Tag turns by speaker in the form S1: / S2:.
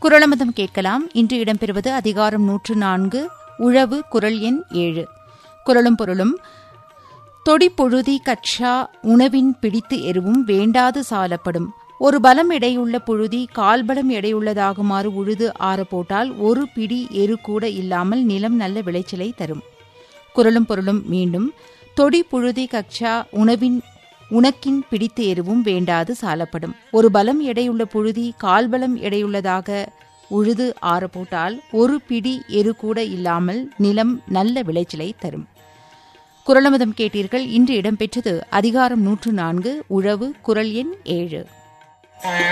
S1: குரலமதம் கேட்கலாம் இன்று இடம்பெறுவது அதிகாரம் நூற்று நான்கு உழவு குரல் எண் ஏழு குரலும் பொருளும் தொடிப்பொழுதி கச்சா உணவின் பிடித்து எருவும் வேண்டாது சாலப்படும் ஒரு பலம் எடையுள்ள புழுதி கால்பலம் எடையுள்ளதாகுமாறு உழுது ஆறப்போட்டால் ஒரு பிடி எரு கூட இல்லாமல் நிலம் நல்ல விளைச்சலை தரும் குரலும் பொருளும் மீண்டும் தொடி புழுதி கச்சா உணவின் உனக்கின் பிடித்து எருவும் வேண்டாது சாலப்படும் ஒரு பலம் எடையுள்ள புழுதி கால்பலம் எடையுள்ளதாக உழுது ஆறப்போட்டால் ஒரு பிடி எரு கூட இல்லாமல் நிலம் நல்ல விளைச்சலை தரும் குரலமதம் கேட்டீர்கள் இன்று இடம்பெற்றது அதிகாரம் நூற்று நான்கு உழவு குரல் எண் ஏழு